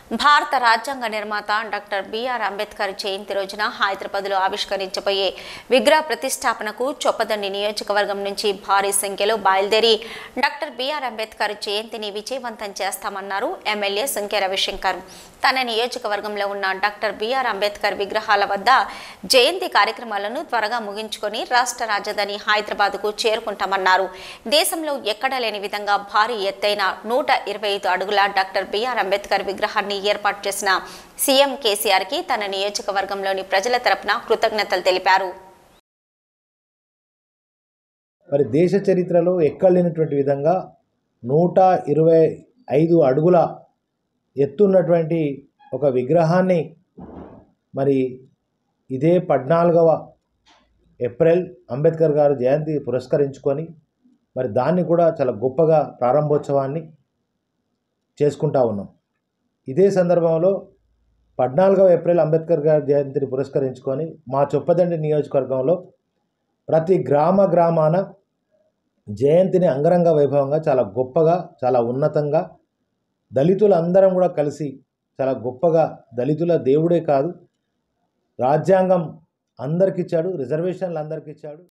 భారత రాజ్యాంగ నిర్మాత డాక్టర్ బిఆర్ అంబేద్కర్ జయంతి రోజున హైదరాబాద్లో ఆవిష్కరించబోయే విగ్రహ ప్రతిష్టాపనకు చొప్పదండి నియోజకవర్గం నుంచి భారీ సంఖ్యలో బయలుదేరి డాక్టర్ బిఆర్ అంబేద్కర్ జయంతిని విజయవంతం చేస్తామన్నారు ఎమ్మెల్యే సుంకె రవిశంకర్ తన నియోజకవర్గంలో ఉన్న డాక్టర్ బిఆర్ అంబేద్కర్ విగ్రహాల వద్ద జయంతి కార్యక్రమాలను త్వరగా ముగించుకొని రాష్ట్ర రాజధాని హైదరాబాద్కు చేరుకుంటామన్నారు దేశంలో ఎక్కడా లేని విధంగా భారీ ఎత్తైన నూట ఇరవై ఐదు అడుగుల డాక్టర్ బిఆర్ అంబేద్కర్ విగ్రహాన్ని ఏర్పాటు చేసిన సీఎం కేసీఆర్ కి తన నియోజకవర్గంలోని ప్రజల తరపున కృతజ్ఞతలు తెలిపారు మరి దేశ చరిత్రలో ఎక్కడ లేనటువంటి విధంగా నూట ఇరవై ఐదు అడుగుల ఎత్తున్నటువంటి ఒక విగ్రహాన్ని మరి ఇదే పద్నాలుగవ ఏప్రిల్ అంబేద్కర్ గారు జయంతి పురస్కరించుకొని మరి దాన్ని కూడా చాలా గొప్పగా ప్రారంభోత్సవాన్ని చేసుకుంటా ఉన్నాం ఇదే సందర్భంలో పద్నాలుగవ ఏప్రిల్ అంబేద్కర్ గారి జయంతిని పురస్కరించుకొని మా చొప్పదండి నియోజకవర్గంలో ప్రతి గ్రామ గ్రామాన జయంతిని అంగరంగ వైభవంగా చాలా గొప్పగా చాలా ఉన్నతంగా దళితులందరం కూడా కలిసి చాలా గొప్పగా దళితుల దేవుడే కాదు రాజ్యాంగం అందరికిచ్చాడు రిజర్వేషన్లు అందరికిచ్చాడు